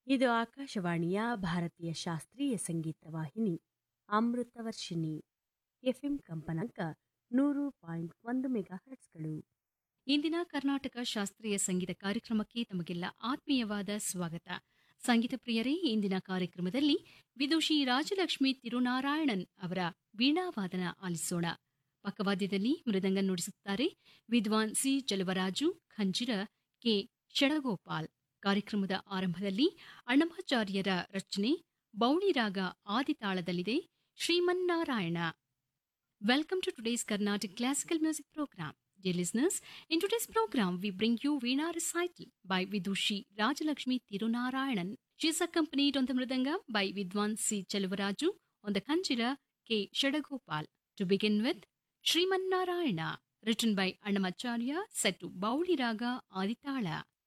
ಇದು ಆಕಾಶವಾಣಿಯ ಭಾರತೀಯ ಶಾಸ್ತ್ರೀಯ ಸಂಗೀತ ವಾಹಿನಿ ಅಮೃತವರ್ಷಿಣಿ ಎಫ್ಎಂ ಕಂಪನಾಂಕ ನೂರು ಪಾಯಿಂಟ್ ಒಂದು ಮೆಗಾ ಹರ್ಟ್ಸ್ಗಳು ಇಂದಿನ ಕರ್ನಾಟಕ ಶಾಸ್ತ್ರೀಯ ಸಂಗೀತ ಕಾರ್ಯಕ್ರಮಕ್ಕೆ ತಮಗೆಲ್ಲ ಆತ್ಮೀಯವಾದ ಸ್ವಾಗತ ಸಂಗೀತ ಪ್ರಿಯರೇ ಇಂದಿನ ಕಾರ್ಯಕ್ರಮದಲ್ಲಿ ವಿದುಷಿ ರಾಜಲಕ್ಷ್ಮಿ ತಿರುನಾರಾಯಣನ್ ಅವರ ವೀಣಾವಾದನ ಆಲಿಸೋಣ ಪಕ್ಕವಾದ್ಯದಲ್ಲಿ ಮೃದಂಗ ನುಡಿಸುತ್ತಾರೆ ವಿದ್ವಾನ್ ಸಿ ಜಲವರಾಜು ಖಂಜಿರ ಕೆ ಷಡಗೋಪಾಲ್ ಕಾರ್ಯಕ್ರಮದ ಆರಂಭದಲ್ಲಿ ಅಣ್ಣಮಾಚಾರ್ಯರ ರಚನೆ ಬೌಳಿರಾಗ ಆದಿತಾಳದಲ್ಲಿದೆ Srimannarayana Welcome to today's Carnatic Classical Music Program. Dear listeners, in today's program, we bring you Veena recital by Vidushi Rajalakshmi Tirunarayanan. She is accompanied on the Mridangam by Vidwan C. Chalvaraju, on the Kanjira K. Shadagopal. To begin with, Sriman Narayana, written by Annamacharya, set to Bauli Raga Aditala.